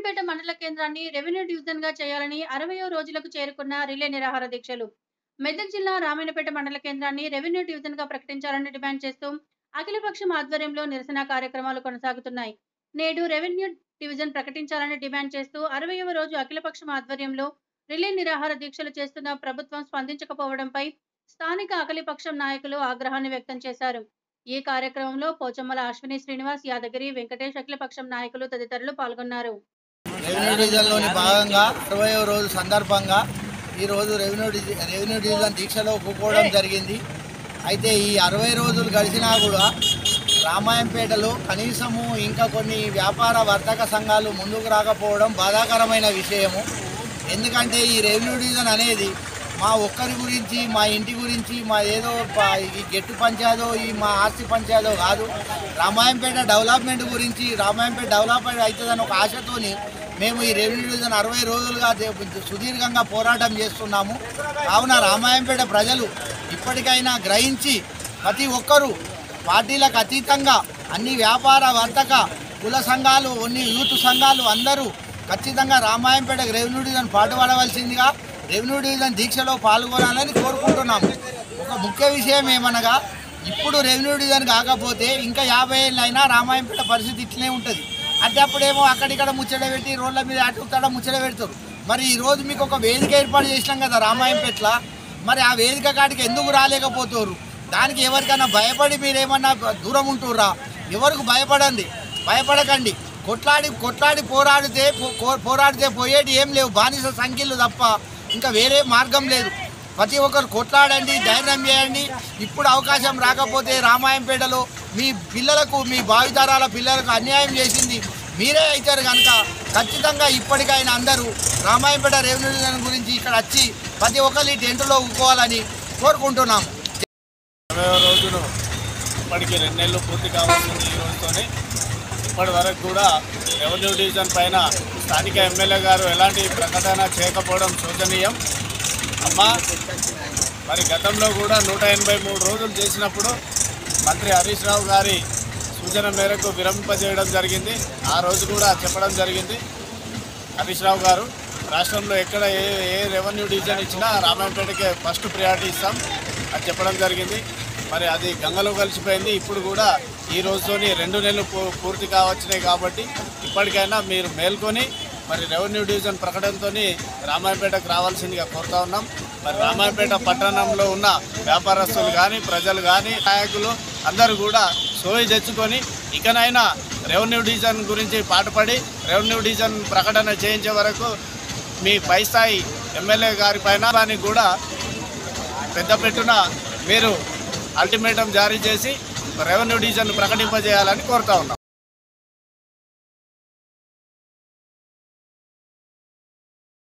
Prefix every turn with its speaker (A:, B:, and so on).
A: రామాయంపేట మండల కేంద్రాన్ని revenue division గా చేయాలని అరవయో రోజులకు చేరుకున్న రిలే నిరాహార దీక్షలు మెదక్ జిల్లా రామాయణపేట మండల కేంద్రాన్ని రెవెన్యూ డివిజన్ గా ప్రకటించాలని డిమాండ్ చేస్తూ అఖిలపక్షం ఆధ్వర్యంలో నిరసన కార్యక్రమాలు కొనసాగుతున్నాయి నేడు రెవెన్యూ డివిజన్ ప్రకటించాలని డిమాండ్ చేస్తూ అరవయవ రోజు అఖిలపక్షం ఆధ్వర్యంలో రిలే నిరాహార దీక్షలు చేస్తున్న ప్రభుత్వం స్పందించకపోవడంపై స్థానిక అఖిలపక్షం నాయకులు ఆగ్రహాన్ని వ్యక్తం చేశారు ఈ కార్యక్రమంలో పోచమ్మల అశ్విని శ్రీనివాస్ యాదగిరి వెంకటేష్ అఖిలపక్షం నాయకులు తదితరులు పాల్గొన్నారు
B: రెవెన్యూ డివిజన్లోని భాగంగా అరవై రోజు సందర్భంగా ఈరోజు రెవెన్యూ డివి రెవెన్యూ డివిజన్ దీక్షలో కూకోవడం జరిగింది అయితే ఈ అరవై రోజులు గడిచినా కూడా రామాయంపేటలో కనీసము ఇంకా కొన్ని వ్యాపార వర్తక సంఘాలు ముందుకు రాకపోవడం బాధాకరమైన విషయము ఎందుకంటే ఈ రెవెన్యూ డివిజన్ అనేది మా ఒక్కరి గురించి మా ఇంటి గురించి మా ఏదో ప- ఈ గెట్టు పంచాయతో ఈ మా ఆస్తి పంచాయతో కాదు రామాయంపేట డెవలప్మెంట్ గురించి రామాయంపేట డెవలప్మెంట్ అవుతుందని ఒక ఆశతోని మేము ఈ రెవెన్యూ డివిజన్ అరవై రోజులుగా దే- సుదీర్ఘంగా పోరాటం చేస్తున్నాము కావున రామాయంపేట ప్రజలు ఇప్పటికైనా గ్రహించి ప్రతి ఒక్కరూ పార్టీలకు అతీతంగా అన్ని వ్యాపార వర్తక కుల సంఘాలు అన్ని యూత్ సంఘాలు అందరూ ఖచ్చితంగా రామాయంపేట రెవెన్యూ డివిజన్ పాటుపడవలసిందిగా రెవెన్యూ డివిజన్ దీక్షలో పాల్గొనాలని కోరుకుంటున్నాము ఒక ముఖ్య విషయం ఏమనగా ఇప్పుడు రెవెన్యూ డివిజన్ కాకపోతే ఇంకా యాభై ఏళ్ళు అయినా రామాయంపేట పరిస్థితి ఇట్లనే ఉంటుంది అంటే అప్పుడేమో అక్కడిక్కడ ముచ్చట పెట్టి రోడ్ల మీద అటు తడ ముచ్చట పెడతారు మరి ఈ రోజు మీకు ఒక వేదిక ఏర్పాటు చేసినాం కదా రామాయంపేటలో మరి ఆ వేదిక కాడికి ఎందుకు రాలేకపోతారు దానికి ఎవరికైనా భయపడి మీరేమన్నా దూరం ఉంటుర్రా ఎవరికి భయపడండి భయపడకండి కొట్లాడి కొట్లాడి పోరాడితే పో- కో- పోరాడితే పోయేటి ఏం లేవు బానిస సంఖ్యలు తప్ప ఇంకా వేరే మార్గం లేదు ప్రతి ఒక్కరు కొట్లాడండి ధైర్యం చేయండి ఇప్పుడు అవకాశం రాకపోతే రామాయంపేటలో మీ పిల్లలకు మీ భావితరాల పిల్లలకు అన్యాయం చేసింది మీరే అవుతారు కనుక ఖచ్చితంగా ఇప్పటికైనా అందరూ రామాయంపేట రెవెన్యూ డివిజన్ గురించి ఇక్కడ వచ్చి ప్రతి ఒక్కరు ఈ టెంట్లో ఊకోవాలని కోరుకుంటున్నాము
C: ఇరవై రోజులు ఇప్పటికి రెండు నెలలు పూర్తి కావాల్సింది ఈ రోజుతోనే ఇప్పటి వరకు కూడా రెవెన్యూ డివిజన్ పైన స్థానిక ఎమ్మెల్యే గారు ఎలాంటి ప్రకటన చేయకపోవడం శోచనీయం అమ్మా మరి గతంలో కూడా నూట ఎనభై మూడు రోజులు చేసినప్పుడు మంత్రి హరీష్ రావు గారి సూచన మేరకు విరమింపజేయడం జరిగింది ఆ రోజు కూడా చెప్పడం జరిగింది హరీష్ రావు గారు రాష్ట్రంలో ఎక్కడ ఏ ఏ రెవెన్యూ డివిజన్ ఇచ్చినా రామాయంపేటకే ఫస్ట్ ప్రియారిటీ ఇస్తాం అని చెప్పడం జరిగింది మరి అది గంగలో కలిసిపోయింది ఇప్పుడు కూడా ఈ రోజుతోని రెండు నెలలు పూ- పూర్తి కావచ్చినాయి కాబట్టి ఇప్పటికైనా మీరు మేల్కొని మరి రెవెన్యూ డివిజన్ ప్రకటనతో రామాయంపేటకు రావాల్సిందిగా కోరుతా ఉన్నాం మరి రామాయంపేట పట్టణంలో ఉన్న వ్యాపారస్తులు కానీ ప్రజలు కానీ నాయకులు అందరూ కూడా సోయి తెచ్చుకొని ఇకనైనా రెవెన్యూ డివిజన్ గురించి పాటుపడి రెవెన్యూ డివిజన్ ప్రకటన చేయించే వరకు మీ పై స్థాయి ఎమ్మెల్యే గారి పైన దానికి కూడా పెద్ద పెట్టున మీరు అల్టిమేటం జారీ చేసి రెవెన్యూ డివిజన్ ప్రకటింపజేయాలని కోరుతా ఉన్నాం